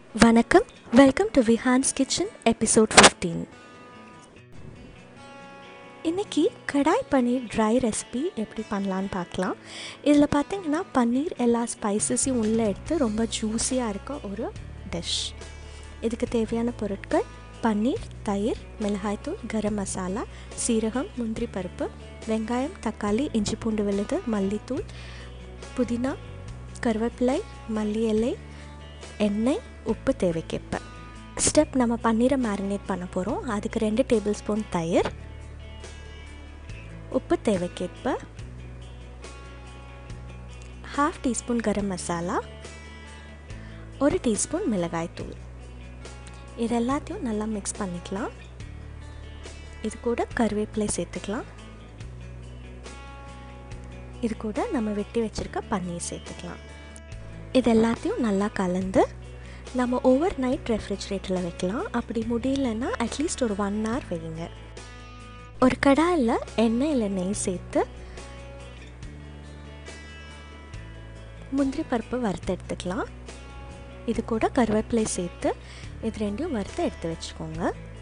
வணக்கம் welcome to Vihaan's kitchen episode fifteen இன்றைக்கி கடாய் பன்னீர் try recipe எப்படி பண்ணலான்னு பார்க்கலாம் இதில் பார்த்தீங்கன்னா பன்னீர் எல்லா ஸ்பைசஸையும் உள்ளே எடுத்து ரொம்ப ஜூஸியாக இருக்க ஒரு டிஷ் இதுக்கு தேவையான பொருட்கள் பன்னீர் தயிர் மிளகாய்த்தூள் கரம் மசாலா சீரகம் முந்திரி பருப்பு வெங்காயம் தக்காளி இஞ்சி பூண்டு விழுது மல்லித்தூள் புதினா கருவேப்பிலை மல்லி இலை எண்ணெய் உப்பு தேவைக்கேற்ப ஸ்டெப் நம்ம பன்னீரை மேரினேட் பண்ண போகிறோம் அதுக்கு ரெண்டு டேபிள் ஸ்பூன் தயிர் உப்பு தேவைக்கேற்ப ஹாஃப் டீஸ்பூன் கரம் மசாலா ஒரு டீஸ்பூன் மிளகாய் தூள் இது எல்லாத்தையும் நல்லா மிக்ஸ் பண்ணிக்கலாம் இது கூட கருவேப்பிலை சேர்த்துக்கலாம் இது கூட நம்ம வெட்டி வச்சுருக்க பன்னீர் சேர்த்துக்கலாம் இது எல்லாத்தையும் நல்லா கலந்து நம்ம ஓவர் நைட் ரெஃப்ரிஜரேட்டரில் வைக்கலாம் அப்படி முடியலன்னா அட்லீஸ்ட் ஒரு ஒன் ஹவர் வைங்க ஒரு கடாயில் எண்ணெய் இல்லை நெய் சேர்த்து முந்திரி பருப்பு வறுத்து எடுத்துக்கலாம் இது கூட கருவேப்பிலை சேர்த்து இது ரெண்டையும் வறுத்து எடுத்து வச்சுக்கோங்க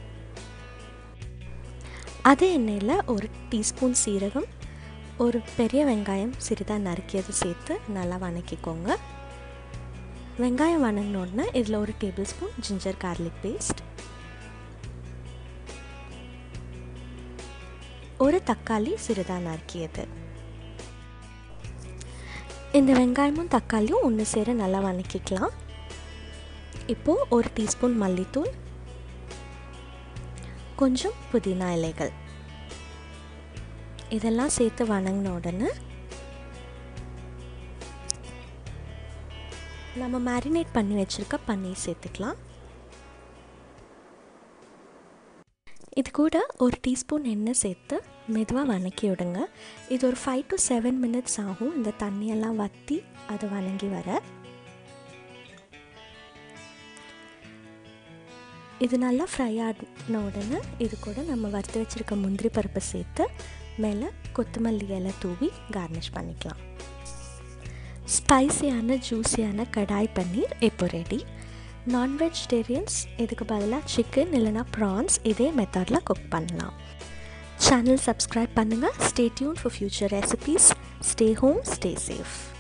அதே எண்ணெயில் ஒரு டீஸ்பூன் சீரகம் ஒரு பெரிய வெங்காயம் சிறிதாக நறுக்கியது சேர்த்து நல்லா வணக்கிக்கோங்க வெங்காயம் வணங்கினோடனே இதில் ஒரு tablespoon ginger garlic paste ஒரு தக்காளி சிறிதாக நறுக்கியது இந்த வெங்காயமும் தக்காளியும் ஒன்று சேர நல்லா வணக்கிக்கலாம் இப்போது ஒரு டீஸ்பூன் மல்லித்தூள் கொஞ்சம் புதினா இலைகள் இதெல்லாம் சேர்த்து வணங்கின உடனே நம்ம மேரினேட் பண்ணி வச்சுருக்க பன்னீர் சேர்த்துக்கலாம் இது கூட ஒரு டீஸ்பூன் எண்ணெய் சேர்த்து மெதுவாக வணக்கி விடுங்க இது ஒரு ஃபைவ் டு செவன் மினிட்ஸ் ஆகும் இந்த தண்ணியெல்லாம் வற்றி அது வணங்கி வர இது நல்லா ஃப்ரை ஆன உடனே இது கூட நம்ம வறுத்து வச்சுருக்க முந்திரி பருப்பை சேர்த்து மேலே கொத்தமல்லி இலை தூவி கார்னிஷ் பண்ணிக்கலாம் ஸ்பைசியான ஜூஸியான கடாய் பன்னீர் இப்போ ரெடி நான் வெஜிடேரியன்ஸ் இதுக்கு பதிலாக சிக்கன் இல்லைனா ப்ரான்ஸ் இதே மெத்தடில் குக் பண்ணலாம் சேனல் சப்ஸ்கிரைப் பண்ணுங்கள் stay tune for future recipes stay home stay safe